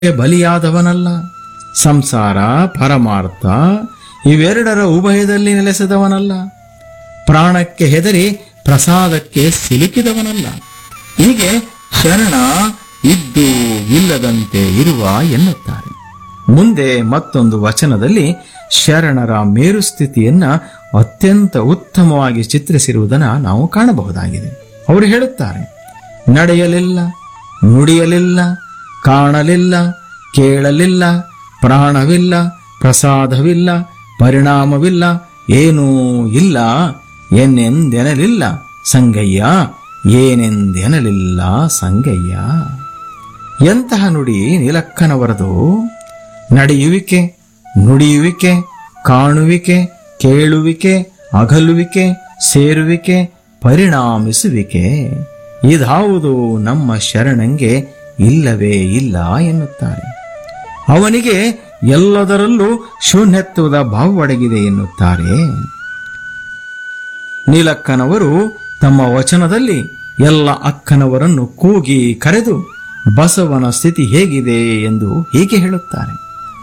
ಬಲಿಯಾದವನಲ್ಲ ಸಂಸಾರ ಪರಮಾರ್ಥ ಇವೆರಡರ ಉಭಯದಲ್ಲಿ ನೆಲೆಸಿದವನಲ್ಲ ಪ್ರಾಣಕ್ಕೆ ಹೆದರಿ ಪ್ರಸಾದಕ್ಕೆ ಸಿಲುಕಿದವನಲ್ಲ ಹೀಗೆ ಶರಣ ಇದ್ದು ಇಲ್ಲದಂತೆ ಇರುವ ಎನ್ನುತ್ತಾರೆ ಮುಂದೆ ಮತ್ತೊಂದು ವಚನದಲ್ಲಿ ಶರಣರ ಮೇರುಸ್ಥಿತಿಯನ್ನ ಅತ್ಯಂತ ಉತ್ತಮವಾಗಿ ಚಿತ್ರಿಸಿರುವುದನ್ನ ನಾವು ಕಾಣಬಹುದಾಗಿದೆ ಅವರು ಹೇಳುತ್ತಾರೆ ನಡೆಯಲಿಲ್ಲ ನುಡಿಯಲಿಲ್ಲ ಕಾಣಲಿಲ್ಲ ಕೇಳಲಿಲ್ಲ ಪ್ರಾಣವಿಲ್ಲ ಪ್ರಸಾದವಿಲ್ಲ ಪರಿಣಾಮವಿಲ್ಲ ಏನೂ ಇಲ್ಲ ಎನ್ನೆಂದೆನಲಿಲ್ಲ ಸಂಗಯ್ಯ ಏನೆಂದೆನಲಿಲ್ಲ ಸಂಗಯ್ಯ ಎಂತಹ ನುಡಿ ನೀಲಕ್ಕನವರದು ನಡೆಯುವಿಕೆ ನುಡಿಯುವಿಕೆ ಕಾಣುವಿಕೆ ಕೇಳುವಿಕೆ ಅಗಲುವಿಕೆ ಸೇರುವಿಕೆ ಪರಿಣಾಮಿಸುವಿಕೆ ಇದಾವುದು ನಮ್ಮ ಶರಣಂಗೆ ಇಲ್ಲವೇ ಇಲ್ಲ ಎನ್ನುತ್ತಾರೆ ಅವನಿಗೆ ಎಲ್ಲದರಲ್ಲೂ ಶೂನ್ಯತ್ವದ ಭಾವೊಡಗಿದೆ ಎನ್ನುತ್ತಾರೆ ನೀಲಕ್ಕನವರು ತಮ್ಮ ವಚನದಲ್ಲಿ ಎಲ್ಲ ಅಕ್ಕನವರನ್ನು ಕೂಗಿ ಕರೆದು ಬಸವನ ಸ್ಥಿತಿ ಹೇಗಿದೆ ಎಂದು ಹೀಗೆ ಹೇಳುತ್ತಾರೆ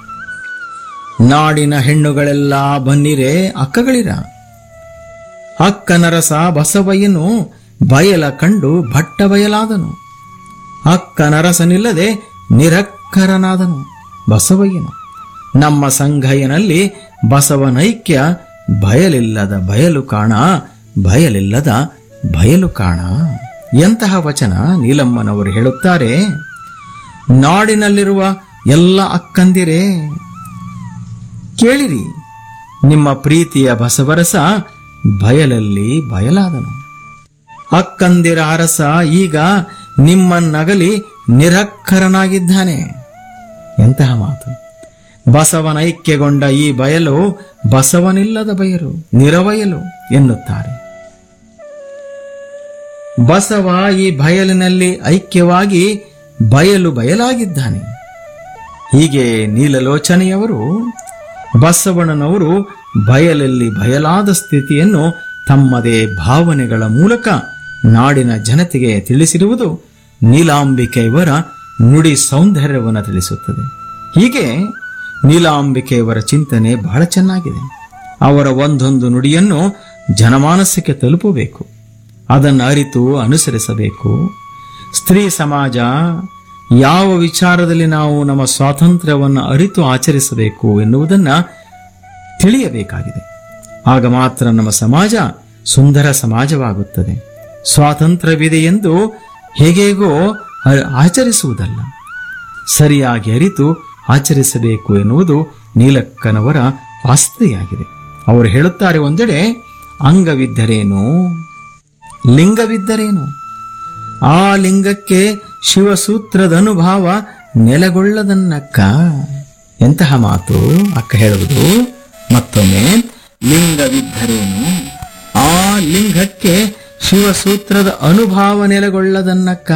ನಾಡಿನ ಹೆಣ್ಣುಗಳೆಲ್ಲ ಬನ್ನಿರೆ ಅಕ್ಕಗಳಿರ ಅಕ್ಕನರಸ ಬಸವಯ್ಯನು ಬಯಲ ಕಂಡು ಭಟ್ಟ ಬಯಲಾದನು ಅಕ್ಕನರಸನಿಲ್ಲದೆ ನಿರಕ್ಕರನಾದನು ಬಸವಯ್ಯನು ನಮ್ಮ ಸಂಘಯ್ಯನಲ್ಲಿ ಬಸವನೈಕ್ಯ ಬಯಲಿಲ್ಲದ ಬಯಲು ಕಾಣ ಬಯಲಿಲ್ಲದ ಬಯಲು ಕಾಣ ಎಂತಹ ವಚನ ನೀಲಮ್ಮನವರು ಹೇಳುತ್ತಾರೆ ನಾಡಿನಲ್ಲಿರುವ ಎಲ್ಲ ಅಕ್ಕಂದಿರೇ ಕೇಳಿರಿ ನಿಮ್ಮ ಪ್ರೀತಿಯ ಬಸವರಸ ಬಯಲಲ್ಲಿ ಬಯಲಾದನು ಅಕ್ಕಂದಿರ ಅರಸ ಈಗ ನಿಮ್ಮನ್ನಗಲಿ ನಿರಕ್ಕರನಾಗಿದ್ದಾನೆ ಎಂತಹ ಮಾತು ಬಸವನೈಕ್ಯಗೊಂಡ ಈ ಬಯಲು ಬಸವನಿಲ್ಲದ ಬಯಲು ನಿರವಯಲು ಎನ್ನುತ್ತಾರೆ ಬಸವ ಈ ಬಯಲಿನಲ್ಲಿ ಐಕ್ಯವಾಗಿ ಬಯಲು ಬಯಲಾಗಿದ್ದಾನೆ ಹೀಗೆ ನೀಲಲೋಚನೆಯವರು ಬಸವಣ್ಣನವರು ಬಯಲಲ್ಲಿ ಬಯಲಾದ ಸ್ಥಿತಿಯನ್ನು ತಮ್ಮದೇ ಭಾವನೆಗಳ ಮೂಲಕ ನಾಡಿನ ಜನತೆಗೆ ತಿಳಿಸಿರುವುದು ನೀಲಾಂಬಿಕೆಯವರ ನುಡಿ ಸೌಂದರ್ಯವನ್ನು ತಿಳಿಸುತ್ತದೆ ಹೀಗೆ ನೀಲಾಂಬಿಕೆಯವರ ಚಿಂತನೆ ಬಹಳ ಚೆನ್ನಾಗಿದೆ ಅವರ ಒಂದೊಂದು ನುಡಿಯನ್ನು ಜನಮಾನಸಕ್ಕೆ ತಲುಪಬೇಕು ಅದನ್ನು ಅರಿತು ಅನುಸರಿಸಬೇಕು ಸ್ತ್ರೀ ಸಮಾಜ ಯಾವ ವಿಚಾರದಲ್ಲಿ ನಾವು ನಮ್ಮ ಸ್ವಾತಂತ್ರ್ಯವನ್ನು ಅರಿತು ಆಚರಿಸಬೇಕು ಎನ್ನುವುದನ್ನ ತಿಳಿಯಬೇಕಾಗಿದೆ ಆಗ ಮಾತ್ರ ನಮ್ಮ ಸಮಾಜ ಸುಂದರ ಸಮಾಜವಾಗುತ್ತದೆ ಸ್ವಾತಂತ್ರ್ಯವಿದೆ ಎಂದು ಹೇಗೇಗೋ ಅ- ಆಚರಿಸುವುದಲ್ಲ ಸರಿಯಾಗಿ ಅರಿತು ಆಚರಿಸಬೇಕು ಎನ್ನುವುದು ನೀಲಕ್ಕನವರ ವಾಸ್ತುಯಾಗಿದೆ ಅವರು ಹೇಳುತ್ತಾರೆ ಒಂದೆಡೆ ಅಂಗವಿದ್ದರೇನು ಲಿಂಗವಿದ್ದರೇನು ಆ ಲಿಂಗಕ್ಕೆ ಶಿವಸೂತ್ರದ ಅನುಭಾವ ನೆಲೆಗೊಳ್ಳದನ್ನಕ್ಕ ಎಂತಹ ಮಾತು ಅಕ್ಕ ಹೇಳುವುದು ಮತ್ತೊಮ್ಮೆ ಲಿಂಗವಿದ್ದರೇನು ಆ ಲಿಂಗಕ್ಕೆ ಶಿವಸೂತ್ರದ ಅನುಭಾವ ನೆಲೆಗೊಳ್ಳದನ್ನಕ್ಕ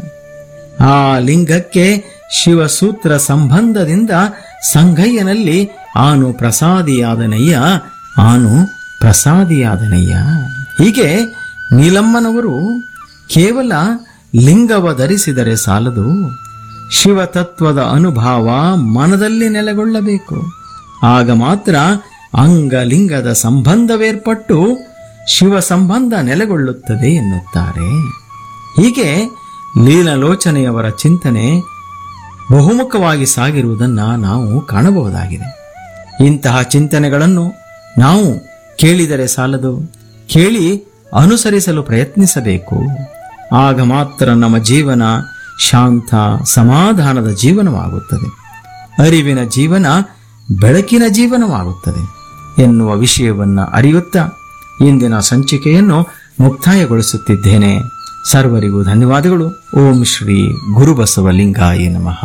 ಆ ಲಿಂಗಕ್ಕೆ ಶಿವಸೂತ್ರ ಸಂಬಂಧದಿಂದ ಸಂಗಯ್ಯನಲ್ಲಿ ಆನು ಪ್ರಸಾದಿಯಾದನಯ್ಯ ಆನು ಪ್ರಸಾದಿಯಾದನಯ್ಯ ಹೀಗೆ ನೀಲಮ್ಮನವರು ಕೇವಲ ಲಿಂಗವ ಧರಿಸಿದರೆ ಸಾಲದು ಶಿವತತ್ವದ ಅನುಭಾವ ಮನದಲ್ಲಿ ನೆಲೆಗೊಳ್ಳಬೇಕು ಆಗ ಮಾತ್ರ ಅಂಗಲಿಂಗದ ಸಂಬಂಧವೇರ್ಪಟ್ಟು ಶಿವ ಸಂಬಂಧ ನೆಲೆಗೊಳ್ಳುತ್ತದೆ ಎನ್ನುತ್ತಾರೆ ಹೀಗೆ ಲೀಲಲೋಚನೆಯವರ ಚಿಂತನೆ ಬಹುಮುಖವಾಗಿ ಸಾಗಿರುವುದನ್ನು ನಾವು ಕಾಣಬಹುದಾಗಿದೆ ಇಂತಹ ಚಿಂತನೆಗಳನ್ನು ನಾವು ಕೇಳಿದರೆ ಸಾಲದು ಕೇಳಿ ಅನುಸರಿಸಲು ಪ್ರಯತ್ನಿಸಬೇಕು ಆಗ ಮಾತ್ರ ನಮ್ಮ ಜೀವನ ಶಾಂತ ಸಮಾಧಾನದ ಜೀವನವಾಗುತ್ತದೆ ಅರಿವಿನ ಜೀವನ ಬೆಳಕಿನ ಜೀವನವಾಗುತ್ತದೆ ಎನ್ನುವ ವಿಷಯವನ್ನು ಅರಿಯುತ್ತಾ ಇಂದಿನ ಸಂಚಿಕೆಯನ್ನು ಮುಕ್ತಾಯಗೊಳಿಸುತ್ತಿದ್ದೇನೆ ಸರ್ವರಿಗೂ ಧನ್ಯವಾದಗಳು ಓಂ ಶ್ರೀ ಗುರುಬಸವಲಿಂಗಾಯ ನಮಃ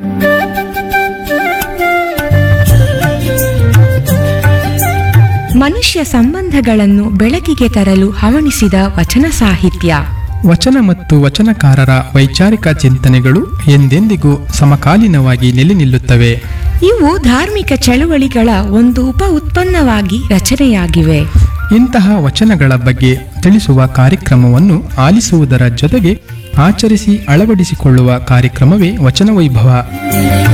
ಮನುಷ್ಯ ಸಂಬಂಧಗಳನ್ನು ಬೆಳಕಿಗೆ ತರಲು ಹವಣಿಸಿದ ವಚನ ಸಾಹಿತ್ಯ ವಚನ ಮತ್ತು ವಚನಕಾರರ ವೈಚಾರಿಕ ಚಿಂತನೆಗಳು ಎಂದೆಂದಿಗೂ ಸಮಕಾಲೀನವಾಗಿ ನೆಲೆ ನಿಲ್ಲುತ್ತವೆ ಇವು ಧಾರ್ಮಿಕ ಚಳುವಳಿಗಳ ಒಂದು ಉಪ ಉತ್ಪನ್ನವಾಗಿ ರಚನೆಯಾಗಿವೆ ಇಂತಹ ವಚನಗಳ ಬಗ್ಗೆ ತಿಳಿಸುವ ಕಾರ್ಯಕ್ರಮವನ್ನು ಆಲಿಸುವುದರ ಜೊತೆಗೆ ಆಚರಿಸಿ ಅಳವಡಿಸಿಕೊಳ್ಳುವ ಕಾರ್ಯಕ್ರಮವೇ ವಚನ ವೈಭವ